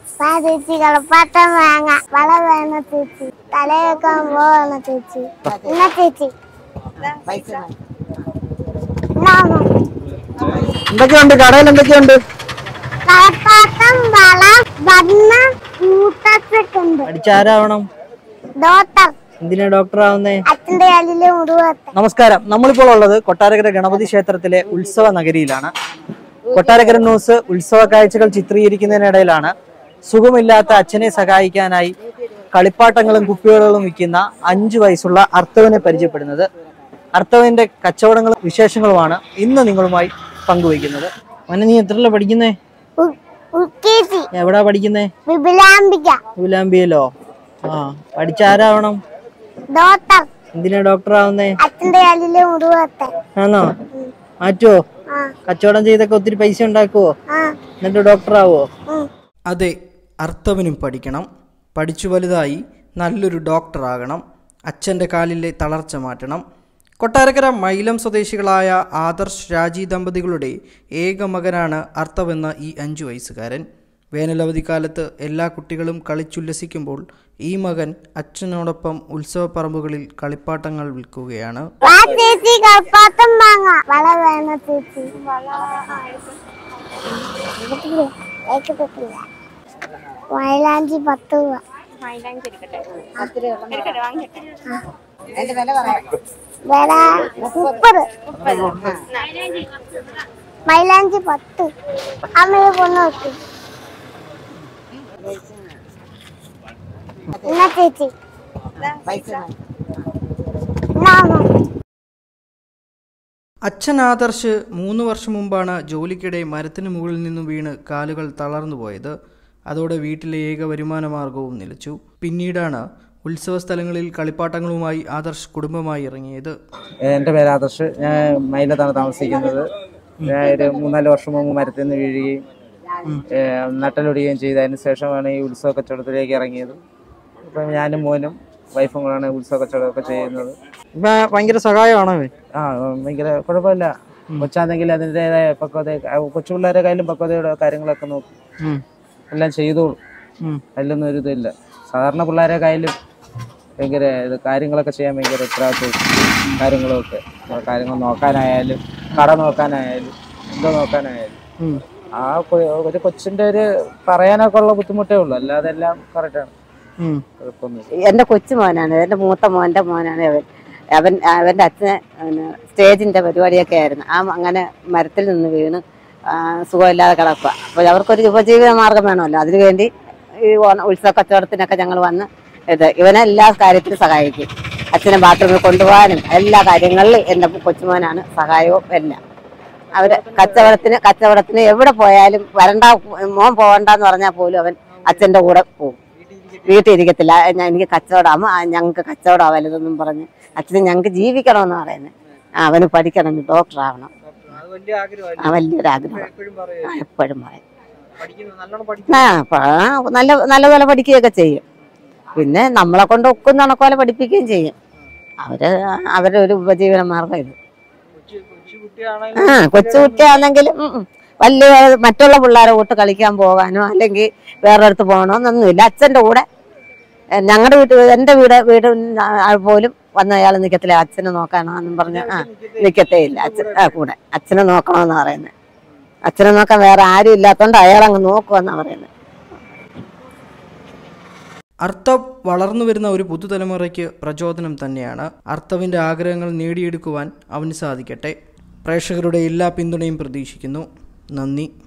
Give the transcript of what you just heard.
വാ ചേച്ചി കളിപ്പാട്ടം വാങ്ങാം വള വേണം ചേച്ചി തലയൊക്കെ പോകണം ചേച്ചി എന്നാ ചേച്ചി എന്നാ മതി. എന്തൊക്കെയുണ്ട് കടയിൽ എന്തൊക്കെയുണ്ട് കളിപ്പാട്ടം വള വണ്ണ കൂട്ടൊക്കെ ഉണ്ട് പഠിച്ചാരാവണം ഡോക്ടർ എന്തിനാ ഡോക്ടർ ആവുന്നേ അച്ഛന്റെ കയ്യില് മുറിവത്തെ നമസ്കാരം നമ്മളിപ്പോൾ ഉള്ളത് കൊട്ടാരക്കര ഗണപതി ക്ഷേത്രത്തിലെ ഉത്സവ നഗരിയിലാണ് കൊട്ടാരക്കര ന്യൂസ് ഉത്സവ കാഴ്ചകൾ ചിത്രീകരിക്കുന്നതിനിടയിലാണ് സുഖമില്ലാത്ത അച്ഛനെ സഹായിക്കാനായി കളിപ്പാട്ടങ്ങളും കുപ്പികളുകളും വിൽക്കുന്ന അഞ്ചു വയസ്സുള്ള അർത്തവനെ പരിചയപ്പെടുന്നത് അർത്തവന്റെ കച്ചവടങ്ങളും വിശേഷങ്ങളുമാണ് ഇന്ന് നിങ്ങളുമായി പങ്കുവയ്ക്കുന്നത് മോനെ നീ എത്രല്ല പഠിക്കുന്നേ ഉക്കേച്ചി എവിടാ പഠിക്കുന്നേ വിപുലാംബിക ഗുലാംബിയലോ ആ പഠിച്ചാരാവണം ഡോക്ടർ എന്തിനാ ഡോക്ടർ ആവുന്നേ അച്ഛന്റെ കയ്യില് മുറിവത്തെ ആണോ മാറ്റുവോ ആ കച്ചവടം ചെയ്തൊക്കെ ഒത്തിരി പൈസ ഉണ്ടാക്കുവോ ആ എന്നിട്ട് ഡോക്ടർ ആവോ ഉം. അതെ അർത്ഥവനും പഠിക്കണം പഠിച്ചു വലുതായി നല്ലൊരു ഡോക്ടറാകണം അച്ഛൻ്റെ കാലിലെ തളർച്ച മാറ്റണം കൊട്ടാരക്കര മൈലം സ്വദേശികളായ ആദർശ് രാജി ദമ്പതികളുടെ ഏക മകനാണ് അർത്ഥവെന്ന ഈ അഞ്ചു വയസ്സുകാരൻ വേനലവധിക്കാലത്ത് എല്ലാ കുട്ടികളും കളിച്ചുല്ലസിക്കുമ്പോൾ ഈ മകൻ അച്ഛനോടൊപ്പം ഉത്സവപ്പറമ്പുകളിൽ കളിപ്പാട്ടങ്ങൾ വിൽക്കുകയാണ് വാ ചേച്ചി കളിപ്പാട്ടം വാങ്ങാം വള വേണം ചേച്ചി എടുത്തില്ലേ? എനിക്ക് കിട്ടില്ല മൈലാഞ്ചി പത്ത് രൂപ വില മുപ്പത് മൈലാഞ്ചി പത്ത് അമ്മയെ പൊണ്ണു വെക്കും എന്നാ ചേച്ചി എന്നാ മതി. അച്ഛൻ ആദർശ് മൂന്ന് വർഷം മുമ്പാണ് ജോലിക്കിടെ മരത്തിന് മുകളിൽ നിന്നും വീണ് കാലുകൾ തളർന്നു പോയത് അതോടെ വീട്ടിലെ ഏക വരുമാന മാർഗവും നിലച്ചു പിന്നീടാണ് ഉത്സവ സ്ഥലങ്ങളിൽ കളിപ്പാട്ടങ്ങളുമായി ആദർശ് കുടുംബമായി ഇറങ്ങിയത് എൻ്റെ പേര് ആദർശ് ഞാൻ മൈലത്താണ് താമസിക്കുന്നത് ഞാൻ ഒരു മൂന്നാല് വർഷം മുമ്പ് മരത്തിൽ നിന്ന് വീഴുകയും ഏഹ്, നട്ടലൊടിയുകയും ചെയ്തതിന് ശേഷമാണ് ഈ ഉത്സവ കച്ചവടത്തിലേക്ക് ഇറങ്ങിയത് ഇപ്പം ഞാനും മോനും വൈഫും കൂടെയാണ് ഉത്സവ കച്ചവടമൊക്കെ ചെയ്യുന്നത് ഇപ്പൊ ഭയങ്കര സഹായമാണോ ഇവൻ? ആ ഭയങ്കര കുഴപ്പമില്ല കൊച്ചാണെങ്കിൽ അതിൻ്റെതായ പക്വത കൊച്ചു പിള്ളേരെ കയ്യിലും പക്വതയുടെ കാര്യങ്ങളൊക്കെ നോക്കി ഉം. എല്ലാം ചെയ്തോളും ഉം. അതിലൊന്നും ഒരു ഇതില്ല സാധാരണ പിള്ളേരെ കയ്യിലും ഭയങ്കര ഇത് കാര്യങ്ങളൊക്കെ ചെയ്യാൻ ഭയങ്കര ഉത്തരവാദിത്വം കാര്യങ്ങളൊക്കെ കാര്യങ്ങൾ നോക്കാനായാലും കട നോക്കാനായാലും എന്തോ നോക്കാനായാലും ഉം. ആ കൊ- ഒരു കൊച്ചിന്റെ ഒരു പറയാനൊക്കെ ഉള്ള ബുദ്ധിമുട്ടേ ഉള്ളൂ അല്ലാതെ എല്ലാം കറക്റ്റാണ് ഉം. കുഴപ്പമൊന്നുമില്ല എന്റെ കൊച്ചു മോനാണ് എന്റെ മൂത്ത മോന്റെ മോനാണ് അവൻ അവൻ അവന്റെ അച്ഛന് പിന്നെ സ്റ്റേജിന്റെ പരിപാടിയൊക്കെ ആയിരുന്നു ആ അങ്ങനെ മരത്തിൽ നിന്ന് വീണ് ആ, സുഖമില്ലാതെ കിടക്കുക അപ്പോൾ അവർക്കൊരു ഉപജീവന മാർഗം വേണമല്ലോ അതിനുവേണ്ടി ഈ ഓണ- ഉത്സവ കച്ചവടത്തിനൊക്കെ ഞങ്ങൾ വന്ന് ഇത് ഇവനെ എല്ലാ കാര്യത്തിലും സഹായിക്കും അച്ഛനെ ബാത്റൂമിൽ കൊണ്ടുപോകാനും എല്ലാ കാര്യങ്ങളിലും എൻ്റെ കൊച്ചുമോനാണ് സഹായവും എല്ലാം അവര് കച്ചവടത്തിന് കച്ചവടത്തിന് എവിടെ പോയാലും വരണ്ട മോൻ പോകണ്ടെന്ന് പറഞ്ഞാൽ പോലും അവൻ അച്ഛന്റെ കൂടെ പോകും വീട്ടിൽ ഇരിക്കത്തില്ല ഞാൻ എനിക്ക് കച്ചവടം അമ്മ ഞങ്ങൾക്ക് കച്ചവടം വലുതെന്നും പറഞ്ഞ് അച്ഛന് ഞങ്ങൾക്ക് ജീവിക്കണമെന്ന് പറയുന്നത് ആ അവന് പഠിക്കണം ഡോക്ടർ ആവണം അത് വലിയ ആഗ്രഹമല്ലേ? ആ വലിയൊരു ആഗ്രഹം എപ്പോഴും പറയും ആ, എപ്പോഴും പറയും പഠിക്കുന്നു നല്ലോണം പഠിക്കുന്നു ആ പ- ആ, നല്ല നല്ലപോലെ പഠിക്കുകയൊക്കെ ചെയ്യും പിന്നെ നമ്മളെ കൊണ്ട് ഒക്കുന്ന കണക്കോലെ പഠിപ്പിക്കുകയും ചെയ്യും അവര് അവരുടെ ഒരു ഉപജീവന മാർഗം ഇത് കൊച്ചു കൊച്ചു കുട്ടിയാണെങ്കിൽ ആ കൊച്ചു കുട്ടിയാണെങ്കിലും ഉം, ഉം, വലിയ മറ്റുള്ള പിള്ളേരെ കൂട്ട് കളിക്കാൻ പോകാനോ അല്ലെങ്കിൽ വേറൊരിടത്ത് പോകണോ എന്നൊന്നുമില്ല അച്ഛൻ്റെ കൂടെ ഞങ്ങളുടെ വീട്ടിൽ എൻ്റെ വീട് വീട് പോലും വന്ന അയാൾ നിൽക്കത്തില്ല അച്ഛനെ നോക്കാനോ എന്നും പറഞ്ഞ് ആ നിൽക്കത്തേ ഇല്ല അച്ഛൻ ആ കൂടെ അച്ഛനെ നോക്കണമെന്നാണ് പറയുന്നത് അച്ഛനെ നോക്കാൻ വേറെ ആരും ഇല്ലാത്തതുകൊണ്ട് അയാൾ അങ്ങ് നോക്കുമെന്നാണ് പറയുന്നത് അർത്ഥം വളർന്നു വരുന്ന ഒരു പുതുതലമുറയ്ക്ക് പ്രചോദനം തന്നെയാണ് അർത്ഥവിൻ്റെ ആഗ്രഹങ്ങൾ നേടിയെടുക്കുവാൻ അവന് സാധിക്കട്ടെ പ്രേക്ഷകരുടെ എല്ലാ പിന്തുണയും പ്രതീക്ഷിക്കുന്നു നന്ദി